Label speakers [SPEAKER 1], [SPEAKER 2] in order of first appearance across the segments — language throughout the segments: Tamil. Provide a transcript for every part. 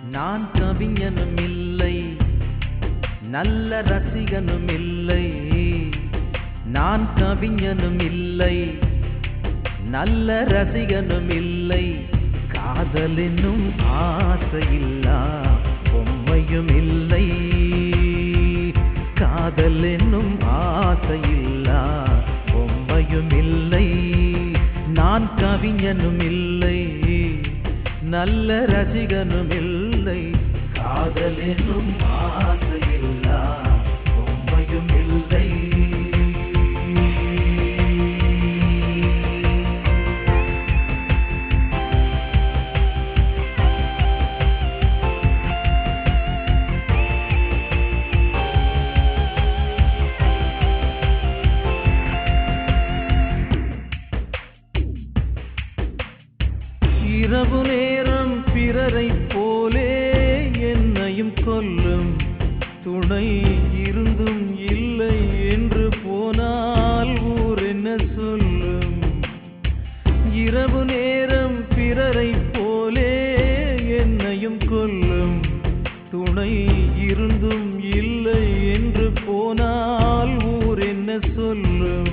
[SPEAKER 1] நான் கவிஞனும் இல்லை நல்ல ரசிகனும் இல்லை நான் கவிஞனும் இல்லை நல்ல ரசிகனும் இல்லை காதல் என்னும் ஆசையில்லா பொம்மையும் இல்லை காதல் என்னும் ஆசையில்லா பொம்மையும் இல்லை நான் கவிஞனும் இல்லை நல்ல ரசிகனும் இல்லை காதல் என்னும் ஆசையில்லா பொம்மையும் இல்லை இரவு நேரம் பிறரைப் போலே என்னையும் கொல்லும் துணை இருந்தும் இல்லை என்று போனால் ஊர் என்ன சொல்லும் இரவு நேரம் பிறரைப் போலே என்னையும் கொல்லும் துணை இருந்தும் இல்லை என்று போனால் ஊர் என்ன சொல்லும்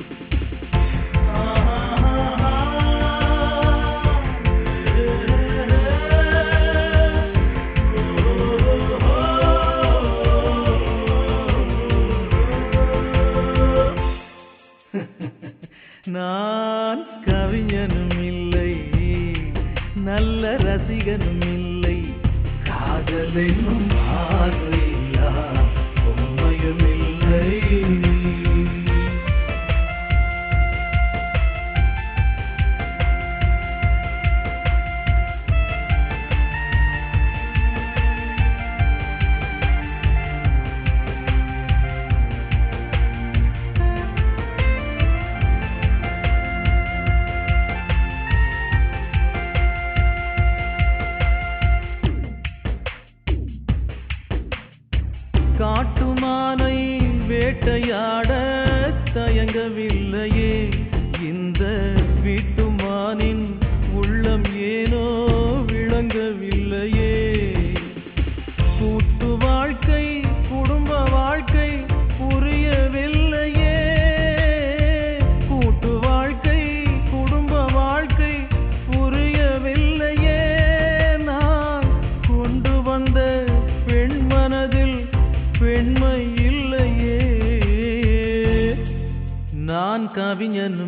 [SPEAKER 1] நான் கவிஞனும் இல்லை நல்ல ரசிகனும் இல்லை காதலும் ஆசையில்லா உண்மையும் இல்லை காட்டுமானை வேட்டையாட தயங்கவில்லையே இந்த வீட்டுமானின் உள்ளம் ஏனோ விளங்கவில்லையே கூட்டு வாழ்க்கை குடும்ப வாழ்க்கை புரியவில்லையே கூட்டு வாழ்க்கை குடும்ப வாழ்க்கை புரியவில்லையே நான் கொண்டு வந்த பெண் மனதில் பெண்மை இல்லையே நான் கவிஞனும்